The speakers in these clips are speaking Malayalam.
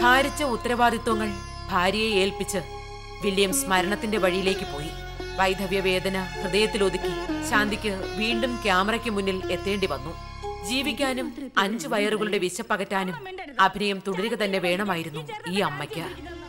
ഭാരിച്ച ഉത്തരവാദിത്വങ്ങൾ ഭാര്യയെ ഏൽപ്പിച്ച് വില്യംസ് മരണത്തിന്റെ വഴിയിലേക്ക് പോയി വൈധവ്യ വേദന ഹൃദയത്തിലൊതുക്കി ശാന്തിക്ക് വീണ്ടും ക്യാമറയ്ക്ക് മുന്നിൽ എത്തേണ്ടി വന്നു ജീവിക്കാനും അഞ്ചു വയറുകളുടെ വിശപ്പകറ്റാനും അഭിനയം തുടരുക തന്നെ വേണമായിരുന്നു ഈ അമ്മയ്ക്ക്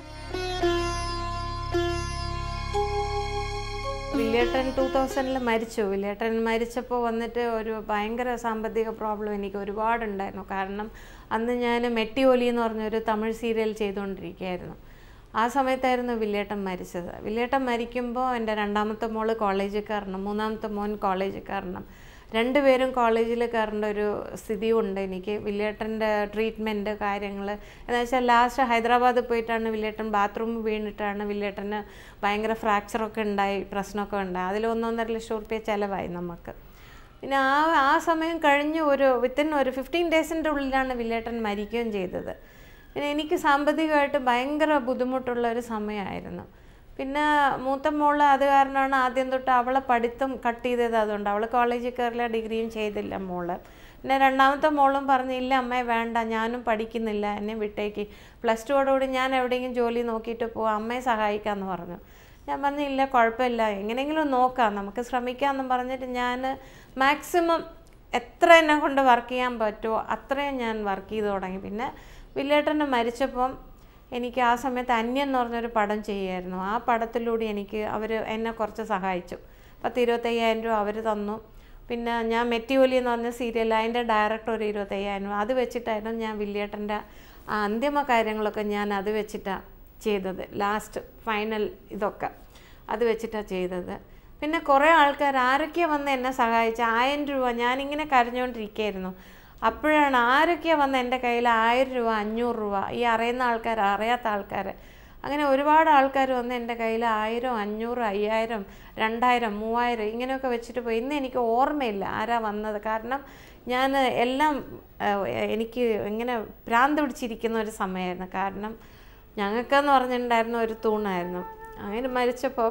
വില്ലേട്ടൻ ടൂ തൗസൻഡിൽ മരിച്ചു വില്ലേട്ടൻ മരിച്ചപ്പോൾ വന്നിട്ട് ഒരു ഭയങ്കര സാമ്പത്തിക പ്രോബ്ലം എനിക്ക് ഒരുപാടുണ്ടായിരുന്നു കാരണം അന്ന് ഞാൻ മെട്ടിയോലി എന്ന് പറഞ്ഞൊരു തമിഴ് സീരിയൽ ചെയ്തുകൊണ്ടിരിക്കുകയായിരുന്നു ആ സമയത്തായിരുന്നു വില്ലേട്ടൻ മരിച്ചത് വില്ലേട്ടൻ മരിക്കുമ്പോൾ എൻ്റെ രണ്ടാമത്തെ മോള് കോളേജിൽ കയറണം മൂന്നാമത്തെ മോൻ കോളേജിൽ കയറണം രണ്ടുപേരും കോളേജിൽ കയറേണ്ട ഒരു സ്ഥിതിയുണ്ട് എനിക്ക് വില്ലേട്ടൻ്റെ ട്രീറ്റ്മെൻറ്റ് കാര്യങ്ങൾ എന്ന് വെച്ചാൽ ലാസ്റ്റ് ഹൈദരാബാദ് പോയിട്ടാണ് വില്ലേട്ടൻ ബാത്റൂമിൽ വീണിട്ടാണ് വില്ലേട്ടന് ഭയങ്കര ഫ്രാക്ചറൊക്കെ ഉണ്ടായി പ്രശ്നമൊക്കെ ഉണ്ടായി അതിൽ ഒന്നൊന്നര ലക്ഷം റുപ്യ ചിലവായി നമുക്ക് പിന്നെ ആ ആ സമയം കഴിഞ്ഞ് ഒരു വിത്തിൻ ഒരു ഫിഫ്റ്റീൻ ഡേയ്സിൻ്റെ ഉള്ളിലാണ് വില്ലേട്ടൻ മരിക്കുകയും ചെയ്തത് പിന്നെ എനിക്ക് സാമ്പത്തികമായിട്ട് ഭയങ്കര ബുദ്ധിമുട്ടുള്ള ഒരു സമയമായിരുന്നു പിന്നെ മൂത്ത മോള് അത് കാരണമാണ് ആദ്യം തൊട്ട് അവളെ പഠിത്തം കട്ട് ചെയ്തത് അതുകൊണ്ട് അവൾ കോളേജിൽ കയറില്ല ഡിഗ്രിയും ചെയ്തില്ല മോള് പിന്നെ രണ്ടാമത്തെ മോളും പറഞ്ഞു ഇല്ല അമ്മേ വേണ്ട ഞാനും പഠിക്കുന്നില്ല എന്നെ വിട്ടേക്ക് പ്ലസ് ടുവോടുകൂടി ഞാൻ എവിടെയെങ്കിലും ജോലി നോക്കിയിട്ട് പോവാം അമ്മയെ സഹായിക്കാമെന്ന് പറഞ്ഞു ഞാൻ പറഞ്ഞു ഇല്ല കുഴപ്പമില്ല എങ്ങനെയെങ്കിലും നോക്കാം നമുക്ക് ശ്രമിക്കാമെന്നും പറഞ്ഞിട്ട് ഞാൻ മാക്സിമം എത്ര എന്നെ കൊണ്ട് വർക്ക് ചെയ്യാൻ പറ്റുമോ അത്രയും ഞാൻ വർക്ക് ചെയ്ത് തുടങ്ങി പിന്നെ വില്ലേട്ടൻ്റെ മരിച്ചപ്പം എനിക്ക് ആ സമയത്ത് അന്യൻ എന്ന് പറഞ്ഞൊരു പടം ചെയ്യുമായിരുന്നു ആ പടത്തിലൂടെ എനിക്ക് അവർ എന്നെ കുറച്ച് സഹായിച്ചു പത്ത് ഇരുപത്തയ്യായിരം രൂപ അവർ തന്നു പിന്നെ ഞാൻ മെറ്റിയോലി എന്ന് പറഞ്ഞ സീരിയൽ അതിൻ്റെ ഡയറക്ടർ ഒരു ഇരുപത്തയ്യായിരം രൂപ അത് വെച്ചിട്ടായിരുന്നു ഞാൻ വില്ലേട്ടൻ്റെ ആ അന്തിമ കാര്യങ്ങളൊക്കെ ഞാൻ അത് വെച്ചിട്ടാണ് ചെയ്തത് ലാസ്റ്റ് ഫൈനൽ ഇതൊക്കെ അത് വെച്ചിട്ടാണ് ചെയ്തത് പിന്നെ കുറേ ആൾക്കാർ ആരൊക്കെ വന്ന് എന്നെ സഹായിച്ച ആയിരം രൂപ ഞാനിങ്ങനെ കരഞ്ഞുകൊണ്ടിരിക്കുകയായിരുന്നു അപ്പോഴാണ് ആരൊക്കെ വന്ന് എൻ്റെ കയ്യിൽ ആയിരം രൂപ അഞ്ഞൂറ് രൂപ ഈ അറിയുന്ന ആൾക്കാർ അറിയാത്ത ആൾക്കാർ അങ്ങനെ ഒരുപാട് ആൾക്കാർ വന്ന് എൻ്റെ കയ്യിൽ ആയിരം അഞ്ഞൂറ് അയ്യായിരം രണ്ടായിരം മൂവായിരം ഇങ്ങനെയൊക്കെ വെച്ചിട്ട് പോയി ഇന്ന് എനിക്ക് ഓർമ്മയില്ല ആരാ വന്നത് കാരണം ഞാൻ എല്ലാം ഏഹ്, എനിക്ക് ഇങ്ങനെ ഭ്രാന്ത് പിടിച്ചിരിക്കുന്ന ഒരു സമയമായിരുന്നു കാരണം ഞങ്ങൾക്കെന്ന് പറഞ്ഞിട്ടുണ്ടായിരുന്ന ഒരു തൂണായിരുന്നു അങ്ങനെ മരിച്ചപ്പോൾ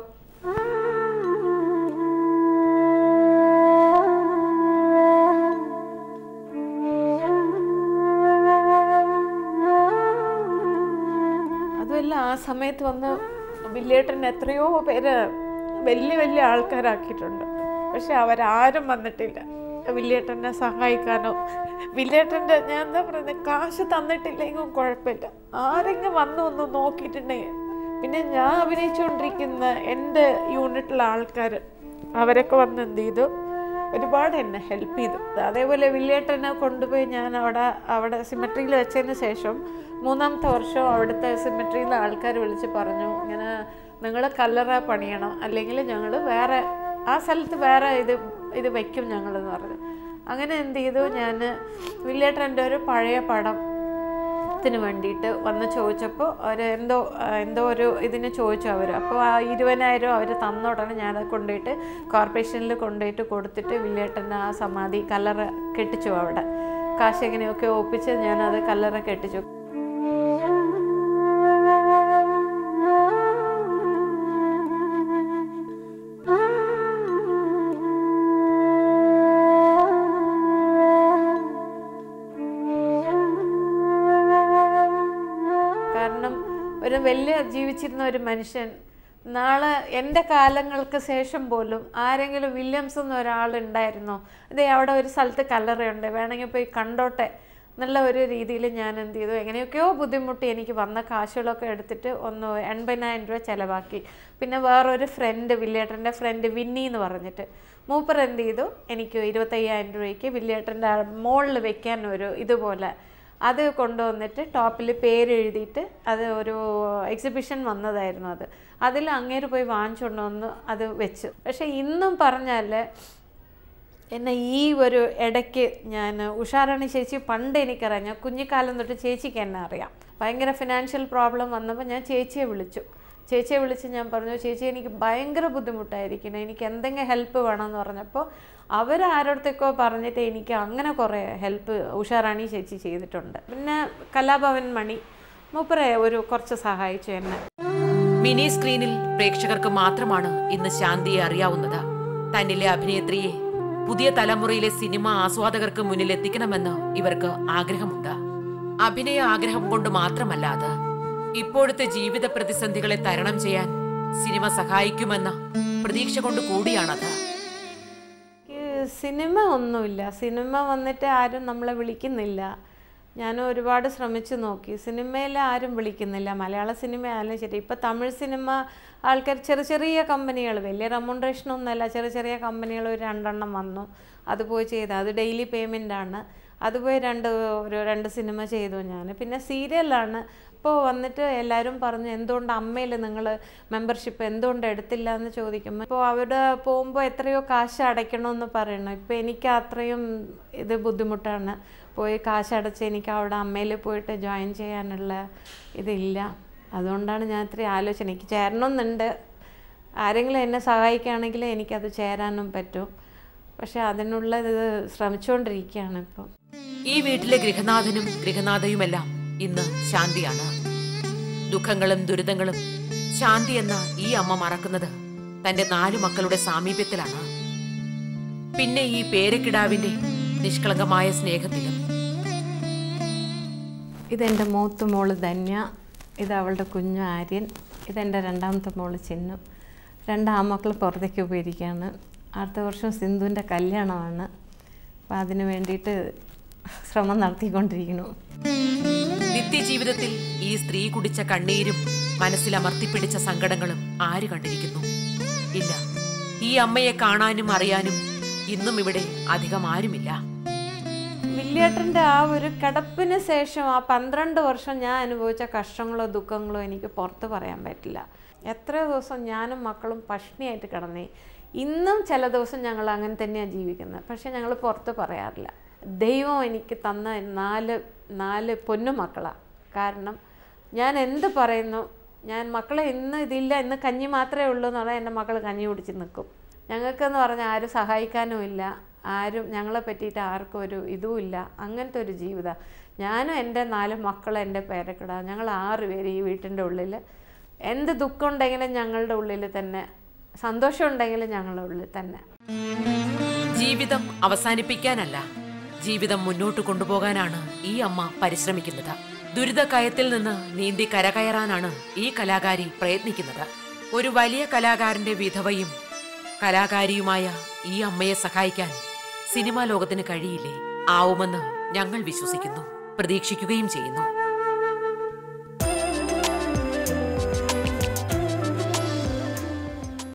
അതുമല്ല ആ സമയത്ത് വന്ന് വില്ലേട്ടൻ എത്രയോ പേര് വലിയ വലിയ ആൾക്കാരാക്കിയിട്ടുണ്ട് പക്ഷെ അവരാരും വന്നിട്ടില്ല വില്ലേട്ടനെ സഹായിക്കാനോ വില്ലേട്ടൻ്റെ ഞാൻ എന്താ പറയുന്നത് കാശ് തന്നിട്ടില്ലെങ്കിൽ കുഴപ്പമില്ല ആരെങ്കിലും വന്നു ഒന്ന് നോക്കിയിട്ടുണ്ടെങ്കിൽ പിന്നെ ഞാൻ അഭിനയിച്ചുകൊണ്ടിരിക്കുന്ന എൻ്റെ യൂണിറ്റിലെ ആൾക്കാർ അവരൊക്കെ വന്ന് എന്ത് ചെയ്തു ഒരുപാട് എന്നെ ഹെൽപ്പ് ചെയ്തു അതേപോലെ വില്ലേട്ടനെ കൊണ്ടുപോയി ഞാൻ അവിടെ അവിടെ സിമെട്രിയിൽ വെച്ചതിന് ശേഷം മൂന്നാമത്തെ വർഷം അവിടുത്തെ സിമെട്രിയിലെ ആൾക്കാർ വിളിച്ച് പറഞ്ഞു ഇങ്ങനെ നിങ്ങൾ കല്ലറ പണിയണം അല്ലെങ്കിൽ ഞങ്ങൾ വേറെ ആ സ്ഥലത്ത് വേറെ ഇത് ഇത് വയ്ക്കും ഞങ്ങളെന്ന് പറഞ്ഞു അങ്ങനെ എന്ത് ചെയ്തു ഞാൻ വില്ലേട്ടൻ്റെ ഒരു പഴയ പടം ത്തിന് വേണ്ടിയിട്ട് വന്ന് ചോദിച്ചപ്പോൾ അവർ എന്തോ ആ, എന്തോ ഒരു ഇതിന് ചോദിച്ചു അവർ അപ്പോൾ ആ ഇരുപതിനായിരം അവർ തന്ന ഉടനെ ഞാനത് കൊണ്ടുപോയിട്ട് കോർപ്പറേഷനിൽ കൊണ്ടുപോയിട്ട് കൊടുത്തിട്ട് വില്ലേട്ടൻ്റെ ആ സമാധി കല്ലറ കെട്ടിച്ചു അവിടെ കാശ് എങ്ങനെയൊക്കെ ഒപ്പിച്ച് ഞാനത് കല്ലറ കെട്ടിച്ചു കാരണം ഒരു വലിയ ജീവിച്ചിരുന്ന ഒരു മനുഷ്യൻ നാളെ എൻ്റെ കാലങ്ങൾക്ക് ശേഷം പോലും ആരെങ്കിലും വില്യംസ് എന്ന ഒരാളുണ്ടായിരുന്നോ അതെ അവിടെ ഒരു സ്ഥലത്ത് കല്ലറയുണ്ട് വേണമെങ്കിൽ പോയി കണ്ടോട്ടെ എന്നുള്ള ഒരു രീതിയിൽ ഞാൻ എന്ത് ചെയ്തു എങ്ങനെയൊക്കെയോ ബുദ്ധിമുട്ടി എനിക്ക് വന്ന കാശുകളൊക്കെ എടുത്തിട്ട് ഒന്ന് എൺപതിനായിരം രൂപ ചിലവാക്കി പിന്നെ വേറൊരു ഫ്രണ്ട് വില്ലേട്ടൻ്റെ ഫ്രണ്ട് വിന്നി എന്ന് പറഞ്ഞിട്ട് മൂപ്പർ എന്ത് ചെയ്തു എനിക്ക് ഇരുപത്തയ്യായിരം രൂപയ്ക്ക് വില്ലേട്ടൻ്റെ മോളിൽ വെക്കാൻ ഒരു ഇതുപോലെ അത് കൊണ്ടുവന്നിട്ട് ടോപ്പിൽ പേര് എഴുതിയിട്ട് അത് ഒരു എക്സിബിഷൻ വന്നതായിരുന്നു അത് അതിൽ അങ്ങേര് പോയി വാങ്ങിച്ചുകൊണ്ട് വന്ന് അത് വെച്ചു പക്ഷേ ഇന്നും പറഞ്ഞാൽ എന്നെ ഈ ഒരു ഇടയ്ക്ക് ഞാൻ ഉഷാറാണി ചേച്ചി പണ്ട് എനിക്കറിയാം ഞാൻ കുഞ്ഞിക്കാലം തൊട്ട് ചേച്ചിക്ക് എന്നെ അറിയാം ഭയങ്കര ഫിനാൻഷ്യൽ പ്രോബ്ലം വന്നപ്പോൾ ഞാൻ ചേച്ചിയെ വിളിച്ചു ചേച്ചിയെ വിളിച്ച് ഞാൻ പറഞ്ഞു ചേച്ചി എനിക്ക് ഭയങ്കര ബുദ്ധിമുട്ടായിരിക്കണം എനിക്ക് എന്തെങ്കിലും ഹെൽപ്പ് വേണമെന്ന് പറഞ്ഞപ്പോൾ അവരാരോടത്തേക്കോ പറഞ്ഞിട്ട് എനിക്ക് അങ്ങനെ കുറേ ഹെൽപ്പ് ഉഷാറാണി ചേച്ചി ചെയ്തിട്ടുണ്ട് പിന്നെ കലാഭവൻ മണി മൂപ്പരെ ഒരു കുറച്ച് സഹായിച്ചു എന്നെ മിനി സ്ക്രീനിൽ പ്രേക്ഷകർക്ക് മാത്രമാണ് ഇന്ന് ശാന്തിയെ അറിയാവുന്നത് തന്നിലെ അഭിനേത്രിയെ പുതിയ തലമുറയിലെ സിനിമ ആസ്വാദകർക്ക് മുന്നിൽ എത്തിക്കണമെന്ന് ഇവർക്ക് ആഗ്രഹമുണ്ട് അഭിനയ ആഗ്രഹം കൊണ്ട് മാത്രമല്ല അത് ഇപ്പോഴത്തെ ജീവിത പ്രതിസന്ധികളെ തരണം ചെയ്യാൻ സിനിമ സഹായിക്കുമെന്ന പ്രതീക്ഷ കൊണ്ട് കൂടിയാണത് എനിക്ക് സിനിമ ഒന്നുമില്ല സിനിമ വന്നിട്ട് ആരും നമ്മളെ വിളിക്കുന്നില്ല ഞാൻ ഒരുപാട് ശ്രമിച്ചു നോക്കി സിനിമയിൽ ആരും വിളിക്കുന്നില്ല മലയാള സിനിമ ആയാലും ശരി ഇപ്പോൾ തമിഴ് സിനിമ ആൾക്കാർ ചെറിയ ചെറിയ കമ്പനികൾ വലിയ റെമുണ്ടറേഷൻ ഒന്നുമല്ല ചെറിയ ചെറിയ കമ്പനികൾ ഒരു രണ്ടെണ്ണം വന്നു അത് പോയി ചെയ്ത് അത് ഡെയിലി പേയ്മെൻ്റ് ആണ് അത് പോയി രണ്ട് ഒരു രണ്ട് സിനിമ ചെയ്തു ഞാൻ പിന്നെ സീരിയലാണ് ഇപ്പോൾ വന്നിട്ട് എല്ലാവരും പറഞ്ഞു എന്തുകൊണ്ട് അമ്മയിൽ നിങ്ങൾ മെമ്പർഷിപ്പ് എന്തുകൊണ്ട് എടുത്തില്ല എന്ന് ചോദിക്കുമ്പോൾ ഇപ്പോൾ അവിടെ പോകുമ്പോൾ എത്രയോ കാശ് അടയ്ക്കണമെന്ന് പറയണം ഇപ്പോൾ എനിക്ക് അത്രയും ഇത് ബുദ്ധിമുട്ടാണ് പോയി കാശ് അടച്ച് എനിക്ക് അവിടെ അമ്മയിൽ പോയിട്ട് ജോയിൻ ചെയ്യാനുള്ള ഇതില്ല അതുകൊണ്ടാണ് ഞാൻ ഇത്രയും ആലോചന എനിക്ക് ചേരണമെന്നുണ്ട് ആരെങ്കിലും എന്നെ സഹായിക്കുകയാണെങ്കിൽ എനിക്കത് ചേരാനും പറ്റും പക്ഷെ അതിനുള്ള ഇത് ശ്രമിച്ചുകൊണ്ടിരിക്കുകയാണ് ഇപ്പം ഈ വീട്ടിലെ ഗൃഹനാഥനും ഗൃഹനാഥയുമെല്ലാം ഇന്ന് ശാന്തിയാണ് ദുഃഖങ്ങളും ദുരിതങ്ങളും ശാന്തി എന്ന ഈ അമ്മ മറക്കുന്നത് തന്റെ നാലു മക്കളുടെ സാമീപ്യത്തിലാണ് പിന്നെ ഈ പേരക്കിടാവിന്റെ നിഷ്കളങ്കമായ സ്നേഹത്തിലും ഇതെൻ്റെ മൂത്ത മോള് ധന്യ ഇത് അവളുടെ കുഞ്ഞു ആര്യൻ ഇതെൻ്റെ രണ്ടാമത്തെ മോള് ചിന്നു രണ്ട് ആമക്കൾ പുറത്തേക്ക് പോയിരിക്കുകയാണ് അടുത്ത വർഷം സിന്ധുവിൻ്റെ കല്യാണമാണ് അപ്പോൾ അതിന് വേണ്ടിയിട്ട് ശ്രമം നടത്തിക്കൊണ്ടിരിക്കുന്നു നിത്യജീവിതത്തിൽ ഈ സ്ത്രീ കുടിച്ച കണ്ണീരും മനസ്സിൽ അമർത്തിപ്പിടിച്ച സങ്കടങ്ങളും ആര് കണ്ടിരിക്കുന്നു ഇല്ല ഈ അമ്മയെ കാണാനും അറിയാനും ഇന്നും ഇവിടെ അധികം ആരുമില്ല വില്ലേട്ടൻ്റെ ആ ഒരു കിടപ്പിന് ശേഷം ആ പന്ത്രണ്ട് വർഷം ഞാൻ അനുഭവിച്ച കഷ്ടങ്ങളോ ദുഃഖങ്ങളോ എനിക്ക് പുറത്ത് പറയാൻ പറ്റില്ല എത്ര ദിവസം ഞാനും മക്കളും പഷ്ണിയായിട്ട് കിടന്നേ ഇന്നും ചില ദിവസം ഞങ്ങൾ അങ്ങനെ തന്നെയാണ് ജീവിക്കുന്നത് പക്ഷെ ഞങ്ങൾ പുറത്ത് പറയാറില്ല ദൈവം എനിക്ക് തന്ന നാല് നാല് പൊന്നു മക്കളാണ് കാരണം ഞാൻ എന്ത് പറയുന്നു ഞാൻ മക്കളെ ഇന്ന് ഇതില്ല ഇന്ന് കഞ്ഞി മാത്രമേ ഉള്ളൂ എന്ന് പറഞ്ഞാൽ എൻ്റെ മക്കൾ കഞ്ഞി കുടിച്ച് നിൽക്കും ഞങ്ങൾക്കെന്ന് പറഞ്ഞാൽ ആരും സഹായിക്കാനും ഇല്ല ആരും ഞങ്ങളെ പറ്റിയിട്ട് ആർക്കും ഒരു ഇതുമില്ല അങ്ങനത്തെ ഒരു ജീവിതം ഞാനും എൻ്റെ നാല് മക്കളും എൻ്റെ പേരക്കിട ഞങ്ങൾ ആറ് പേര് ഈ വീട്ടിൻ്റെ ഉള്ളിൽ എന്ത് ദുഃഖം ഉണ്ടെങ്കിലും ഞങ്ങളുടെ ഉള്ളിൽ തന്നെ സന്തോഷം ഉണ്ടെങ്കിലും ഞങ്ങളുടെ ഉള്ളിൽ തന്നെ ജീവിതം അവസാനിപ്പിക്കാനല്ല ജീവിതം മുന്നോട്ട് കൊണ്ടുപോകാനാണ് ഈ അമ്മ പരിശ്രമിക്കുന്നത് ദുരിതക്കയത്തിൽ നിന്ന് നീന്തി കരകയറാനാണ് ഈ കലാകാരി പ്രയത്നിക്കുന്നത് ഒരു വലിയ കലാകാരന്റെ വിധവയും കലാകാരിയുമായ ഈ അമ്മയെ സഹായിക്കാൻ സിനിമാ ലോകത്തിന് കഴിയില്ലേ ആവുമെന്ന് ഞങ്ങൾ വിശ്വസിക്കുന്നു പ്രതീക്ഷിക്കുകയും ചെയ്യുന്നു